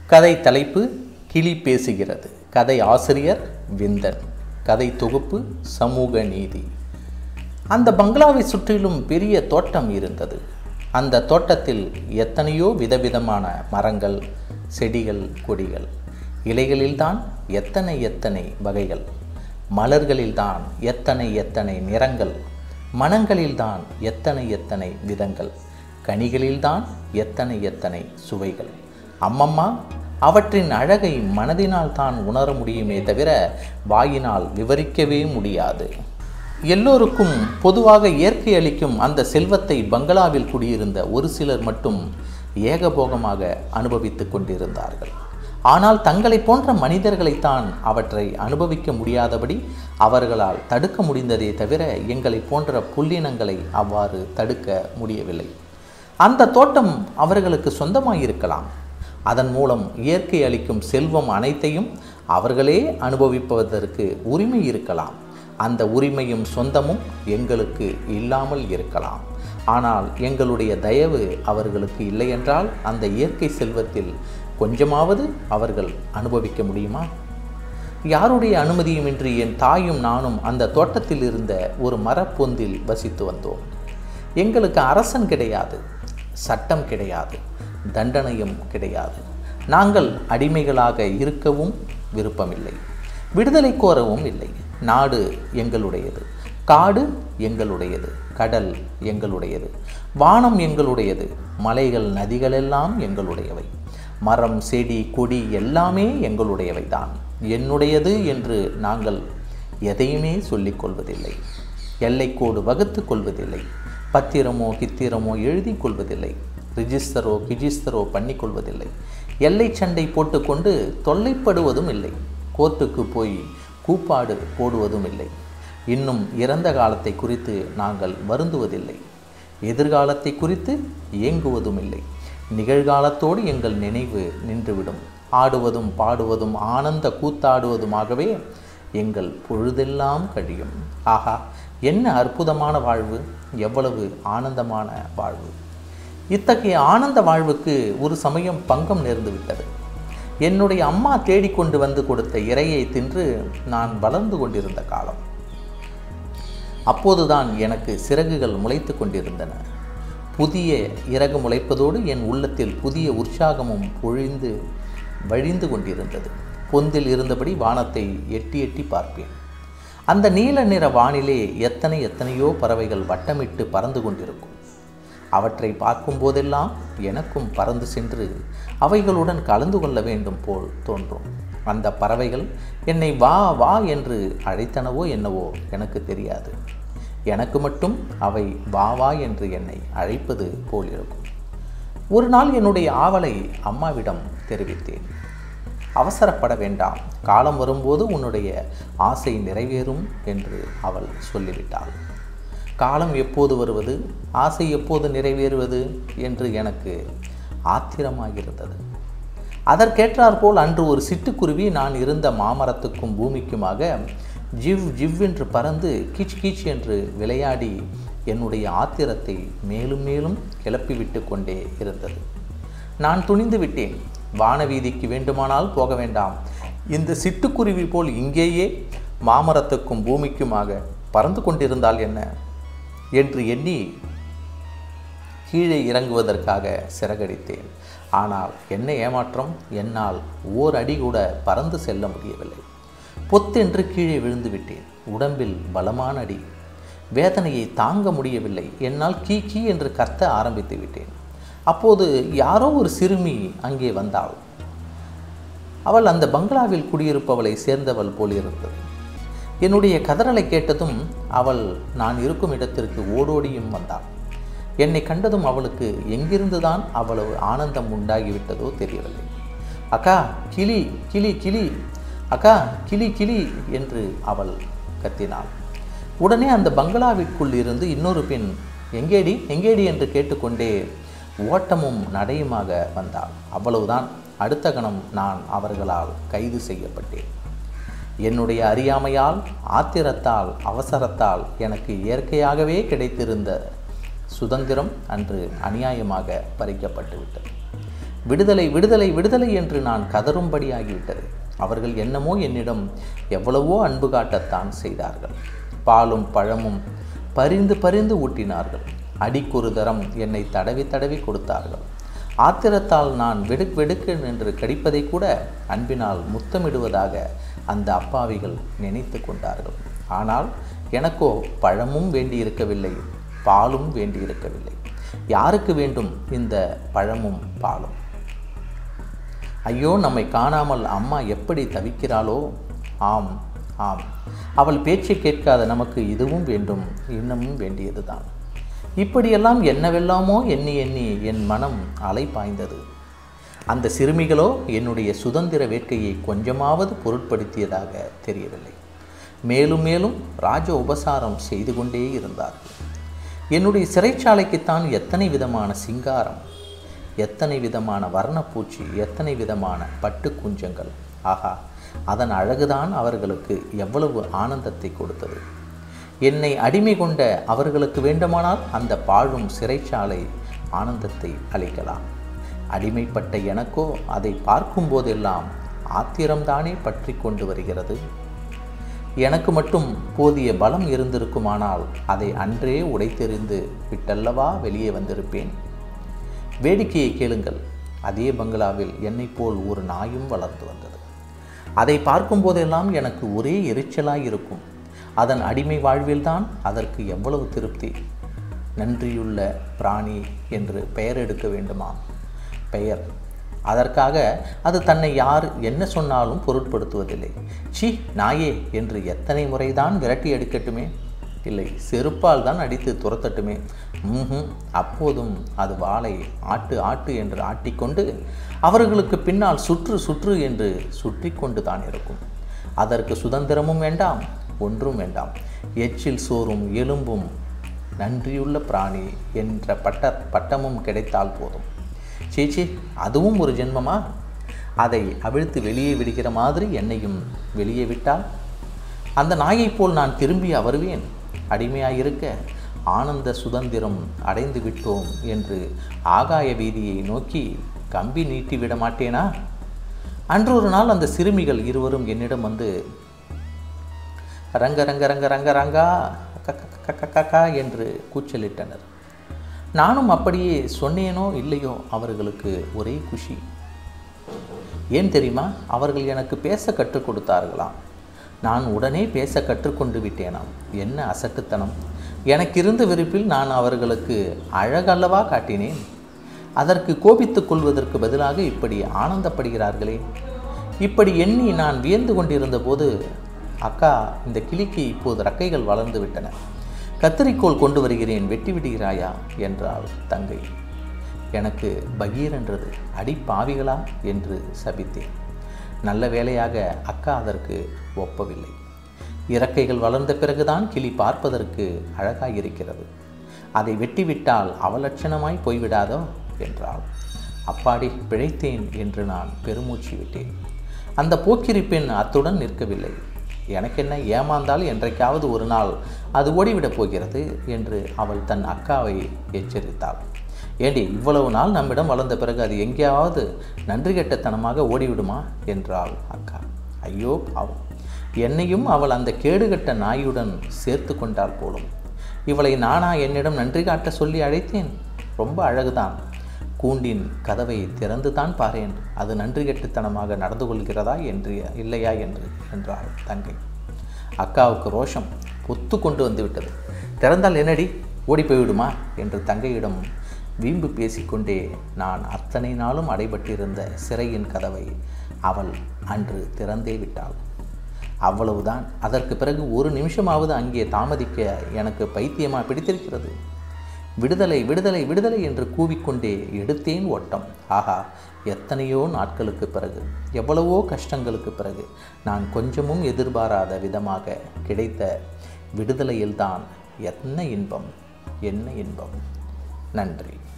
கதை தலைப்பு கிளி பேசுகிறது கதை ஆசிரியர் விந்தன் கதை தொகுப்பு சமூக நீதி அந்த பங்களாவை சுற்றிலும் பெரிய தோட்டம் இருந்தது அந்த தோட்டத்தில் எத்தனையோ விதவிதமான மரங்கள் செடிகள் கொடிகள் இலைகளில்தான் எத்தனை எத்தனை வகைகள் மலர்களில்தான் எத்தனை எத்தனை நிறங்கள் மனங்களில்தான் எத்தனை எத்தனை விதங்கள் கனிகளில்தான் எத்தனை எத்தனை சுவைகள் அம்மம்மா அவற்றின் அழகை மனதினால் தான் உணர முடியுமே தவிர வாயினால் விவரிக்கவே முடியாது எல்லோருக்கும் பொதுவாக இயற்கை அளிக்கும் அந்த செல்வத்தை பங்களாவில் குடியிருந்த ஒரு சிலர் மட்டும் ஏகபோகமாக அனுபவித்துக் கொண்டிருந்தார்கள் ஆனால் தங்களை போன்ற மனிதர்களைத்தான் அவற்றை அனுபவிக்க முடியாதபடி அவர்களால் தடுக்க முடிந்ததே தவிர எங்களை போன்ற புல்லினங்களை அவ்வாறு தடுக்க முடியவில்லை அந்த தோட்டம் அவர்களுக்கு சொந்தமாயிருக்கலாம் அதன் மூலம் இயற்கை அளிக்கும் செல்வம் அனைத்தையும் அவர்களே அனுபவிப்பதற்கு உரிமை இருக்கலாம் அந்த உரிமையும் சொந்தமும் எங்களுக்கு இல்லாமல் இருக்கலாம் ஆனால் எங்களுடைய தயவு அவர்களுக்கு இல்லை என்றால் அந்த இயற்கை செல்வத்தில் கொஞ்சமாவது அவர்கள் அனுபவிக்க முடியுமா யாருடைய அனுமதியுமின்றி என் தாயும் நானும் அந்த தோட்டத்தில் இருந்த ஒரு மரப்பொந்தில் வசித்து வந்தோம் எங்களுக்கு அரசன் கிடையாது சட்டம் கிடையாது தண்டனையும் கிடையாது நாங்கள் அடிமைகளாக இருக்கவும் விருப்பமில்லை விடுதலை கோரவும் இல்லை நாடு எங்களுடையது காடு எங்களுடையது கடல் எங்களுடையது வானம் எங்களுடையது மலைகள் நதிகளெல்லாம் எங்களுடையவை மரம் செடி கொடி எல்லாமே எங்களுடையவை தான் என்னுடையது என்று நாங்கள் எதையுமே சொல்லிக் கொள்வதில்லை எல்லைக்கோடு வகுத்து கொள்வதில்லை பத்திரமோ கித்திரமோ எழுதி கொள்வதில்லை ரிஜிஸ்டரோ கிஜிஸ்டரோ பண்ணிக்கொள்வதில்லை எல்லை சண்டை போட்டுக்கொண்டு தொல்லைப்படுவதும் இல்லை கோர்ட்டுக்கு போய் கூப்பாடு போடுவதும் இல்லை இன்னும் இறந்த காலத்தை குறித்து நாங்கள் வருந்துவதில்லை எதிர்காலத்தை குறித்து ஏங்குவதும் இல்லை நிகழ்காலத்தோடு எங்கள் நினைவு நின்றுவிடும் ஆடுவதும் பாடுவதும் ஆனந்த கூத்தாடுவதுமாகவே எங்கள் பொழுதெல்லாம் கழியும் ஆஹா என்ன அற்புதமான வாழ்வு எவ்வளவு ஆனந்தமான வாழ்வு இத்தகைய ஆனந்த வாழ்வுக்கு ஒரு சமயம் பங்கம் நேர்ந்து விட்டது என்னுடைய அம்மா தேடிக்கொண்டு வந்து கொடுத்த இரையை தின்று நான் வளர்ந்து கொண்டிருந்த காலம் அப்போதுதான் எனக்கு சிறகுகள் முளைத்து கொண்டிருந்தன புதிய இறகு முளைப்பதோடு என் உள்ளத்தில் புதிய உற்சாகமும் பொழிந்து வழிந்து கொண்டிருந்தது பொந்தில் இருந்தபடி வானத்தை எட்டி எட்டி பார்ப்பேன் அந்த நீல நிற வானிலே எத்தனை எத்தனையோ பறவைகள் வட்டமிட்டு பறந்து கொண்டிருக்கும் அவற்றை பார்க்கும் போதெல்லாம் எனக்கும் பறந்து சென்று அவைகளுடன் கலந்து கொள்ள வேண்டும் போல் தோன்றும் அந்த பறவைகள் என்னை வா வா என்று அழைத்தனவோ என்னவோ எனக்கு தெரியாது எனக்கு மட்டும் அவை வா வா என்று என்னை அழைப்பது போல் இருக்கும் ஒரு நாள் என்னுடைய ஆவலை அம்மாவிடம் தெரிவித்தேன் அவசரப்பட வேண்டாம் காலம் வரும்போது உன்னுடைய ஆசை நிறைவேறும் என்று அவள் சொல்லிவிட்டாள் காலம் எப்போது வருவது ஆசை எப்போது நிறைவேறுவது என்று எனக்கு ஆத்திரமாகிருந்தது அதற்கேற்றாற்போல் அன்று ஒரு சிட்டுக்குருவி நான் இருந்த மாமரத்துக்கும் பூமிக்குமாக ஜிவ் ஜிவ் என்று பறந்து கீச் கீச் என்று விளையாடி என்னுடைய ஆத்திரத்தை மேலும் மேலும் கிளப்பிவிட்டு கொண்டே இருந்தது நான் துணிந்து விட்டேன் வானவீதிக்கு வேண்டுமானால் போக வேண்டாம் இந்த சிட்டுக்குருவி போல் இங்கேயே மாமரத்துக்கும் பூமிக்குமாக பறந்து கொண்டிருந்தால் என்ன என்று எண்ணி கீழே இறங்குவதற்காக சிறகடித்தேன் ஆனால் என்ன ஏமாற்றம் என்னால் ஓர் அடி கூட பறந்து செல்ல முடியவில்லை பொத்தென்று கீழே விழுந்து விட்டேன் உடம்பில் பலமான அடி வேதனையை தாங்க முடியவில்லை என்னால் கீ கீ என்று கத்த ஆரம்பித்து விட்டேன் அப்போது யாரோ ஒரு சிறுமி அங்கே வந்தாள் அவள் அந்த பங்களாவில் குடியிருப்பவளை சேர்ந்தவள் போலிருந்தது என்னுடைய கதறலை கேட்டதும் அவள் நான் இருக்கும் இடத்திற்கு ஓடோடியும் வந்தாள் என்னை கண்டதும் அவளுக்கு எங்கிருந்துதான் அவ்வளவு ஆனந்தம் உண்டாகிவிட்டதோ தெரியவில்லை அக்கா கிளி கிளி கிளி அக்கா கிளி கிளி என்று அவள் கத்தினாள் உடனே அந்த பங்களாவிற்குள் இருந்து இன்னொரு பெண் எங்கேடி எங்கேடி என்று கேட்டுக்கொண்டே ஓட்டமும் நடையுமாக வந்தாள் அவ்வளவுதான் அடுத்த கணம் நான் அவர்களால் கைது செய்யப்பட்டேன் என்னுடைய அறியாமையால் ஆத்திரத்தால் அவசரத்தால் எனக்கு இயற்கையாகவே கிடைத்திருந்த சுதந்திரம் அன்று அநியாயமாக பறிக்கப்பட்டு விட்டது விடுதலை விடுதலை விடுதலை என்று நான் கதறும்படியாகிவிட்டது அவர்கள் என்னமோ என்னிடம் எவ்வளவோ அன்பு காட்டத்தான் செய்தார்கள் பாலும் பழமும் பரிந்து பரிந்து ஊட்டினார்கள் அடிக்கொரு தரம் என்னை தடவி தடவி கொடுத்தார்கள் ஆத்திரத்தால் நான் வெடுக் வெடுக்கு என்று கடிப்பதை கூட அன்பினால் முத்தமிடுவதாக அந்த அப்பாவிகள் நினைத்து கொண்டார்கள் ஆனால் எனக்கோ பழமும் வேண்டியிருக்கவில்லை பாலும் வேண்டியிருக்கவில்லை யாருக்கு வேண்டும் இந்த பழமும் பாலும் ஐயோ நம்மை காணாமல் அம்மா எப்படி தவிக்கிறாளோ ஆம் ஆம் அவள் பேச்சை கேட்காத நமக்கு இதுவும் வேண்டும் இன்னமும் வேண்டியதுதான் இப்படியெல்லாம் என்னவெல்லாமோ எண்ணி எண்ணி என் மனம் அலை பாய்ந்தது அந்த சிறுமிகளோ என்னுடைய சுதந்திர வேட்கையை கொஞ்சமாவது பொருட்படுத்தியதாக தெரியவில்லை மேலும் மேலும் ராஜ உபசாரம் செய்து கொண்டே இருந்தார்கள் என்னுடைய சிறைச்சாலைக்குத்தான் எத்தனை விதமான சிங்காரம் எத்தனை விதமான வர்ணப்பூச்சி எத்தனை விதமான பட்டு குஞ்சங்கள் ஆகா அதன் அழகுதான் அவர்களுக்கு எவ்வளவு ஆனந்தத்தை கொடுத்தது என்னை அடிமை கொண்ட அவர்களுக்கு வேண்டுமானால் அந்த பாழும் சிறைச்சாலை ஆனந்தத்தை அளிக்கலாம் அடிமைப்பட்ட எனக்கோ அதை பார்க்கும் போதெல்லாம் ஆத்திரம்தானே பற்றி கொண்டு வருகிறது எனக்கு மட்டும் போதிய பலம் இருந்திருக்குமானால் அதை அன்றே உடைத்தெறிந்து விட்டல்லவா வெளியே வந்திருப்பேன் வேடிக்கையை கேளுங்கள் அதே பங்களாவில் என்னைப் போல் ஒரு நாயும் வளர்ந்து வந்தது அதை பார்க்கும் போதெல்லாம் எனக்கு ஒரே எரிச்சலாய் இருக்கும் அதன் அடிமை வாழ்வில்தான் அதற்கு எவ்வளவு திருப்தி நன்றியுள்ள பிராணி என்று பெயர் எடுக்க வேண்டுமா பெயர் அதற்காக அது தன்னை யார் என்ன சொன்னாலும் பொருட்படுத்துவதில்லை சி நாயே என்று எத்தனை முறைதான் விரட்டி அடிக்கட்டுமே இல்லை செருப்பால் தான் அடித்து துரத்தட்டுமே ம்ஹும் அப்போதும் அது வாளை ஆட்டு ஆட்டு என்று ஆட்டிக்கொண்டு அவர்களுக்கு பின்னால் சுற்று சுற்று என்று சுற்றி கொண்டு தான் இருக்கும் அதற்கு சுதந்திரமும் வேண்டாம் ஒன்றும் வேண்டாம் எச்சில் சோறும் எலும்பும் நன்றியுள்ள பிராணி என்ற பட்ட பட்டமும் கிடைத்தால் போதும் சீச்சி அதுவும் ஒரு ஜென்மமா அதை அவிழ்த்து வெளியே விடுகிற மாதிரி என்னையும் வெளியே விட்டால் அந்த நாயைப் போல் நான் திரும்பி வருவேன் அடிமையாயிருக்க ஆனந்த சுதந்திரம் அடைந்து விட்டோம் என்று ஆகாய வீதியை நோக்கி கம்பி நீட்டி விட மாட்டேனா அன்றொரு நாள் அந்த சிறுமிகள் இருவரும் என்னிடம் வந்து ரங்க ரங்க ரங்க ரங்க ரங்கா கக்கா என்று கூச்சலிட்டனர் நானும் அப்படியே சொன்னேனோ இல்லையோ அவர்களுக்கு ஒரே குஷி ஏன் தெரியுமா அவர்கள் எனக்கு பேச கற்றுக் கொடுத்தார்களாம் நான் உடனே பேச கற்றுக்கொண்டு விட்டேனாம் என்ன அசட்டுத்தனம் எனக்கு இருந்த விருப்பில் நான் அவர்களுக்கு அழகல்லவா காட்டினேன் அதற்கு கோபித்துக் கொள்வதற்கு பதிலாக இப்படி ஆனந்தப்படுகிறார்களே இப்படி எண்ணி நான் வியந்து கொண்டிருந்த போது அக்கா இந்த கிளிக்கு இப்போது ரக்கைகள் வளர்ந்து விட்டன கத்தரிக்கோள் கொண்டு வருகிறேன் வெட்டி விடுகிறாயா என்றாள் தங்கை எனக்கு பகீர் என்றது அடி பாவிகளா என்று சபித்தேன் நல்ல வேளையாக அக்கா அதற்கு ஒப்பவில்லை இறக்கைகள் வளர்ந்த பிறகுதான் கிளி பார்ப்பதற்கு அழகாயிருக்கிறது அதை வெட்டிவிட்டால் அவலட்சணமாய் போய்விடாதோ என்றாள் அப்பாடி பிழைத்தேன் என்று நான் பெருமூச்சு விட்டேன் அந்த போக்கிரி பெண் அத்துடன் நிற்கவில்லை எனக்கென்ன ஏமாந்தால் என்றைக்காவது ஒரு நாள் அது ஓடிவிடப் போகிறது என்று அவள் தன் அக்காவை எச்சரித்தாள் ஏண்டி இவ்வளவு நாள் நம்மிடம் வளர்ந்த பிறகு அது எங்கேயாவது நன்றி கெட்டத்தனமாக ஓடிவிடுமா என்றாள் அக்கா ஐயோ பாவம் என்னையும் அவள் அந்த கேடுகட்ட நாயுடன் சேர்த்து கொண்டாள் போலும் இவளை நானா என்னிடம் நன்றி காட்ட சொல்லி அழைத்தேன் ரொம்ப அழகுதான் கூண்டின் கதவை திறந்து தான் பாரேன் அது நன்றி கெட்டுத்தனமாக நடந்து கொள்கிறதா என்று இல்லையா என்று என்றாள் தங்கை அக்காவுக்கு ரோஷம் பொத்து கொண்டு வந்து விட்டது திறந்தால் என்னடி ஓடி போய்விடுமா என்று தங்கையிடம் வீம்பு பேசிக்கொண்டே நான் அத்தனை நாளும் அடைபட்டிருந்த சிறையின் கதவை அவள் அன்று திறந்தே விட்டாள் அவ்வளவுதான் அதற்கு பிறகு ஒரு நிமிஷமாவது அங்கே தாமதிக்க எனக்கு பைத்தியமா பிடித்திருக்கிறது விடுதலை விடுதலை விடுதலை என்று கூவிக்கொண்டே எடுத்தேன் ஓட்டம் ஆஹா எத்தனையோ நாட்களுக்கு பிறகு எவ்வளவோ கஷ்டங்களுக்கு பிறகு நான் கொஞ்சமும் எதிர்பாராத விதமாக கிடைத்த விடுதலையில்தான் என்ன இன்பம் என்ன இன்பம் நன்றி